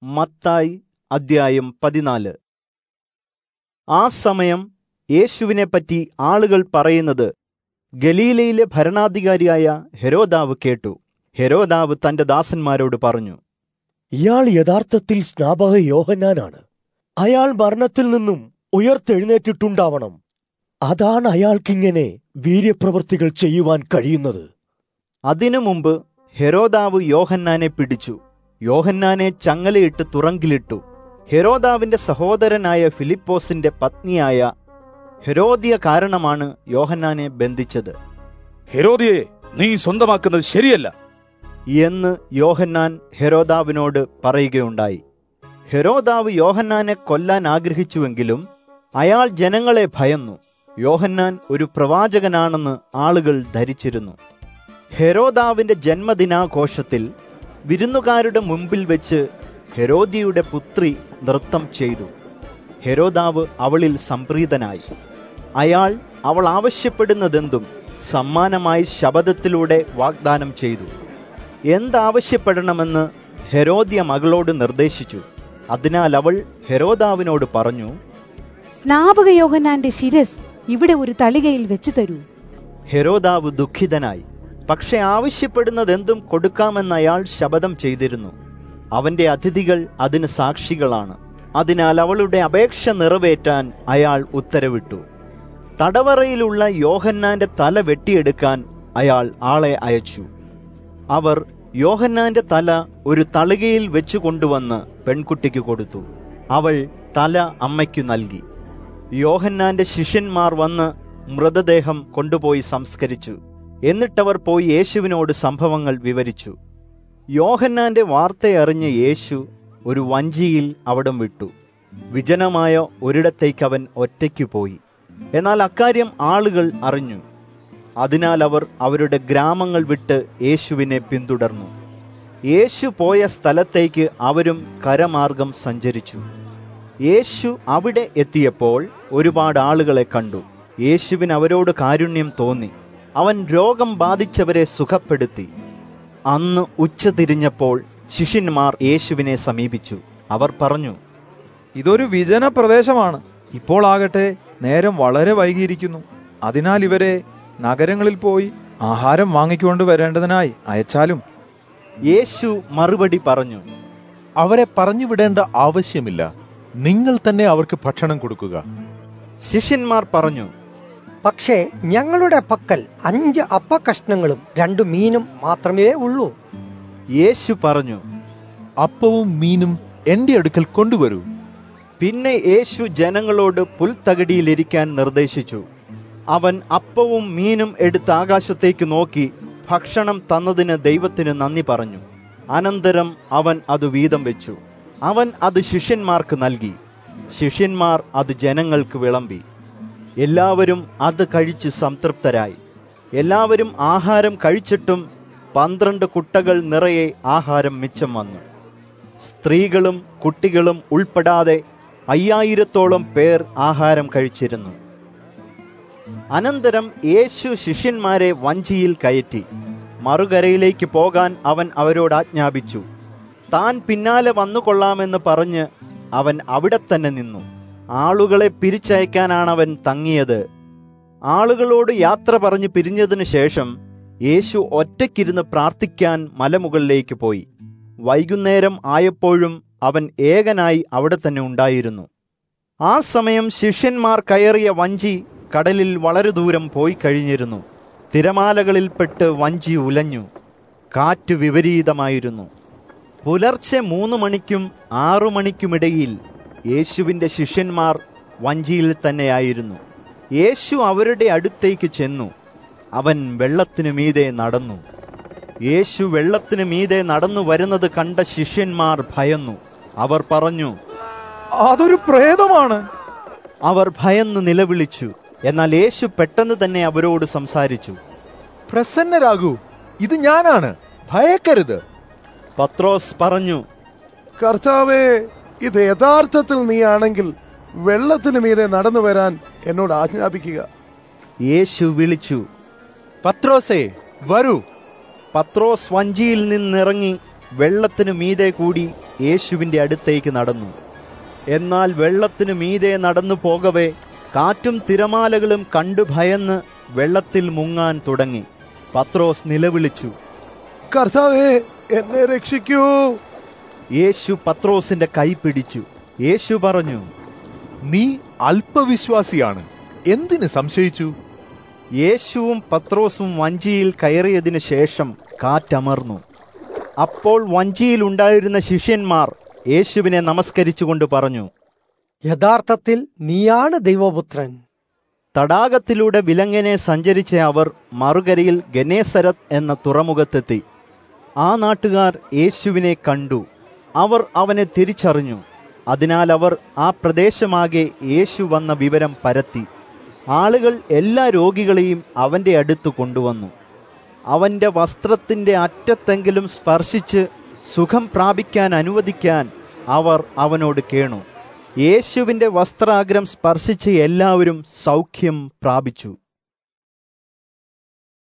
മത്തായി അദ്ധ്യായം പതിനാല് ആ സമയം യേശുവിനെപ്പറ്റി ആളുകൾ പറയുന്നത് ഗലീലയിലെ ഭരണാധികാരിയായ ഹെരോദാവ് കേട്ടു ഹെരോദാവ് തന്റെ ദാസന്മാരോട് പറഞ്ഞു ഇയാൾ യഥാർത്ഥത്തിൽ സ്നാപക യോഹന്നാനാണ് അയാൾ മരണത്തിൽ നിന്നും ഉയർത്തെഴുന്നേറ്റിട്ടുണ്ടാവണം അതാണ് അയാൾക്കിങ്ങനെ വീര്യപ്രവൃത്തികൾ ചെയ്യുവാൻ കഴിയുന്നത് അതിനു മുമ്പ് ഹെരോദാവ് യോഹന്നാനെ പിടിച്ചു യോഹന്നാനെ ചങ്ങലയിട്ട് തുറങ്കിലിട്ടു ഹെരോദാവിന്റെ സഹോദരനായ ഫിലിപ്പോസിന്റെ പത്നിയായ ഹെരോദിയ കാരണമാണ് യോഹന്നാനെ ബന്ധിച്ചത് ഹെരോദിയെ നീ സ്വന്തമാക്കുന്നത് ശരിയല്ല എന്ന് യോഹന്നാൻ ഹെരോദാവിനോട് പറയുകയുണ്ടായി ഹെരോദാവ് യോഹന്നാനെ കൊല്ലാൻ ആഗ്രഹിച്ചുവെങ്കിലും അയാൾ ജനങ്ങളെ ഭയന്നു യോഹന്നാൻ ഒരു പ്രവാചകനാണെന്ന് ആളുകൾ ധരിച്ചിരുന്നു ഹെരോദാവിന്റെ ജന്മദിനാഘോഷത്തിൽ വിരുന്നുകാരുടെ മുമ്പിൽ വെച്ച് ഹെരോദിയുടെ പുത്രി നൃത്തം ചെയ്തു ഹെരോദാവ് അവളിൽ സംപ്രീതനായി അയാൾ അവൾ ആവശ്യപ്പെടുന്നതെന്തും സമ്മാനമായി ശബദത്തിലൂടെ വാഗ്ദാനം ചെയ്തു എന്താവശ്യപ്പെടണമെന്ന് ഹെരോദ്യ മകളോട് നിർദ്ദേശിച്ചു അതിനാൽ അവൾ ഹെരോദാവിനോട് പറഞ്ഞു സ്നാപക യോഹന്നാന്റെ ശിരസ് ഇവിടെ ഒരു തളികയിൽ വെച്ചു തരൂ ഹെരോദാവ് ദുഃഖിതനായി പക്ഷെ ആവശ്യപ്പെടുന്നതെന്തും കൊടുക്കാമെന്ന് അയാൾ ശപഥം ചെയ്തിരുന്നു അവന്റെ അതിഥികൾ അതിന് സാക്ഷികളാണ് അതിനാൽ അവളുടെ അപേക്ഷ നിറവേറ്റാൻ അയാൾ ഉത്തരവിട്ടു തടവറയിലുള്ള യോഹന്നാന്റെ തല വെട്ടിയെടുക്കാൻ അയാൾ ആളെ അയച്ചു അവർ യോഹന്നാന്റെ തല ഒരു തളികയിൽ വെച്ചു കൊണ്ടുവന്ന് പെൺകുട്ടിക്ക് കൊടുത്തു അവൾ തല അമ്മയ്ക്കു നൽകി യോഹന്നാന്റെ ശിഷ്യന്മാർ വന്ന് മൃതദേഹം കൊണ്ടുപോയി സംസ്കരിച്ചു എന്നിട്ടവർ പോയി യേശുവിനോട് സംഭവങ്ങൾ വിവരിച്ചു യോഹന്നാന്റെ വാർത്തയറിഞ്ഞ യേശു ഒരു വഞ്ചിയിൽ അവിടം വിട്ടു വിജനമായ ഒരിടത്തേക്ക് അവൻ ഒറ്റയ്ക്കു പോയി എന്നാൽ അക്കാര്യം ആളുകൾ അറിഞ്ഞു അതിനാൽ അവർ അവരുടെ ഗ്രാമങ്ങൾ വിട്ട് യേശുവിനെ പിന്തുടർന്നു യേശു പോയ സ്ഥലത്തേക്ക് അവരും കരമാർഗം സഞ്ചരിച്ചു യേശു അവിടെ എത്തിയപ്പോൾ ഒരുപാട് ആളുകളെ കണ്ടു യേശുവിന് അവരോട് കാരുണ്യം തോന്നി അവൻ രോഗം ബാധിച്ചവരെ സുഖപ്പെടുത്തി അന്ന് ഉച്ച തിരിഞ്ഞപ്പോൾ ശിഷ്യന്മാർ യേശുവിനെ സമീപിച്ചു അവർ പറഞ്ഞു ഇതൊരു വിജന പ്രദേശമാണ് ഇപ്പോൾ ആകട്ടെ നേരം വളരെ വൈകിയിരിക്കുന്നു അതിനാൽ ഇവരെ നഗരങ്ങളിൽ പോയി ആഹാരം വാങ്ങിക്കൊണ്ട് വരേണ്ടതിനായി അയച്ചാലും യേശു മറുപടി പറഞ്ഞു അവരെ പറഞ്ഞുവിടേണ്ട ആവശ്യമില്ല നിങ്ങൾ തന്നെ അവർക്ക് ഭക്ഷണം കൊടുക്കുക ശിഷ്യന്മാർ പറഞ്ഞു പക്ഷേ ഞങ്ങളുടെ പക്കൽ അഞ്ച് അപ്പക്കഷ്ണങ്ങളും രണ്ടു മീനും മാത്രമേ ഉള്ളൂ യേശു പറഞ്ഞു അപ്പവും മീനും എന്റെ അടുക്കൽ കൊണ്ടുവരൂ പിന്നെ യേശു ജനങ്ങളോട് പുൽത്തകടിയിലിരിക്കാൻ നിർദ്ദേശിച്ചു അവൻ അപ്പവും മീനും എടുത്ത് ആകാശത്തേക്ക് നോക്കി ഭക്ഷണം തന്നതിന് ദൈവത്തിന് നന്ദി പറഞ്ഞു അനന്തരം അവൻ അത് വീതം വെച്ചു അവൻ അത് ശിഷ്യന്മാർക്ക് നൽകി ശിഷ്യന്മാർ അത് ജനങ്ങൾക്ക് വിളമ്പി എല്ലാവരും അത് കഴിച്ച് സംതൃപ്തരായി എല്ലാവരും ആഹാരം കഴിച്ചിട്ടും പന്ത്രണ്ട് കുട്ടകൾ നിറയെ ആഹാരം മിച്ചം വന്നു സ്ത്രീകളും കുട്ടികളും ഉൾപ്പെടാതെ അയ്യായിരത്തോളം പേർ ആഹാരം കഴിച്ചിരുന്നു അനന്തരം യേശു ശിഷ്യന്മാരെ വഞ്ചിയിൽ കയറ്റി മറുകരയിലേക്ക് പോകാൻ അവൻ അവരോട് ആജ്ഞാപിച്ചു താൻ പിന്നാലെ വന്നുകൊള്ളാമെന്ന് പറഞ്ഞ് അവൻ അവിടെ തന്നെ നിന്നു ആളുകളെ പിരിച്ചയക്കാനാണ് അവൻ തങ്ങിയത് ആളുകളോട് യാത്ര പറഞ്ഞ് പിരിഞ്ഞതിനു ശേഷം യേശു ഒറ്റയ്ക്കിരുന്ന് പ്രാർത്ഥിക്കാൻ മലമുകളിലേക്ക് പോയി വൈകുന്നേരം ആയപ്പോഴും അവൻ ഏകനായി അവിടെ തന്നെ ഉണ്ടായിരുന്നു ആ സമയം ശിഷ്യന്മാർ കയറിയ വഞ്ചി കടലിൽ വളരെ ദൂരം പോയി കഴിഞ്ഞിരുന്നു തിരമാലകളിൽപ്പെട്ട് വഞ്ചി ഉലഞ്ഞു കാറ്റ് വിപരീതമായിരുന്നു പുലർച്ചെ മൂന്ന് മണിക്കും ആറു മണിക്കുമിടയിൽ യേശുവിൻ്റെ ശിഷ്യന്മാർ വഞ്ചിയിൽ തന്നെയായിരുന്നു യേശു അവരുടെ അടുത്തേക്ക് ചെന്നു അവൻ വെള്ളത്തിനു മീതെ നടന്നു യേശു വെള്ളത്തിനു മീതെ നടന്നു വരുന്നത് കണ്ട ശിഷ്യന്മാർ ഭയന്നു അവർ പറഞ്ഞു അതൊരു പ്രേതമാണ് അവർ ഭയന്ന് നിലവിളിച്ചു എന്നാൽ യേശു പെട്ടെന്ന് തന്നെ അവരോട് സംസാരിച്ചു പ്രസന്നരാകൂ ഇത് ഞാനാണ് ഭയക്കരുത് പത്രോസ് പറഞ്ഞു കർത്താവേ ഇത് യഥാർത്ഥത്തിൽ നീയാണെങ്കിൽ വെള്ളത്തിന് മീതെ നടന്നു വരാൻ എന്നോട് ആജ്ഞാപിക്കുക യേശു വിളിച്ചു പത്രോസേ വരൂ പത്രോസ് വഞ്ചിയിൽ നിന്നിറങ്ങി വെള്ളത്തിനു മീതെ കൂടി യേശുവിന്റെ അടുത്തേക്ക് നടന്നു എന്നാൽ വെള്ളത്തിനു മീതെ നടന്നു പോകവേ കാറ്റും തിരമാലകളും കണ്ടു ഭയന്ന് വെള്ളത്തിൽ മുങ്ങാൻ തുടങ്ങി പത്രോസ് നിലവിളിച്ചു കർത്താവേ എന്നെ രക്ഷിക്കൂ യേശു പത്രോസിന്റെ കൈ പിടിച്ചു യേശു പറഞ്ഞു നീ അല്പവിശ്വാസിയാണ് എന്തിന് സംശയിച്ചു യേശുവും പത്രോസും വഞ്ചിയിൽ കയറിയതിനു ശേഷം കാറ്റമർന്നു അപ്പോൾ വഞ്ചിയിലുണ്ടായിരുന്ന ശിഷ്യന്മാർ യേശുവിനെ നമസ്കരിച്ചുകൊണ്ട് പറഞ്ഞു യഥാർത്ഥത്തിൽ നീയാണ് ദൈവപുത്രൻ തടാകത്തിലൂടെ വിലങ്ങനെ സഞ്ചരിച്ച അവർ മറുകരയിൽ ഗനേസരത്ത് എന്ന തുറമുഖത്തെത്തി ആ നാട്ടുകാർ യേശുവിനെ കണ്ടു അവർ അവനെ തിരിച്ചറിഞ്ഞു അതിനാൽ അവർ ആ പ്രദേശമാകെ യേശു വന്ന വിവരം പരത്തി ആളുകൾ എല്ലാ രോഗികളെയും അവന്റെ അടുത്ത് കൊണ്ടുവന്നു അവന്റെ വസ്ത്രത്തിന്റെ അറ്റത്തെങ്കിലും സ്പർശിച്ച് സുഖം പ്രാപിക്കാൻ അനുവദിക്കാൻ അവർ അവനോട് കേണു യേശുവിന്റെ വസ്ത്രാഗ്രം സ്പർശിച്ച് എല്ലാവരും സൗഖ്യം പ്രാപിച്ചു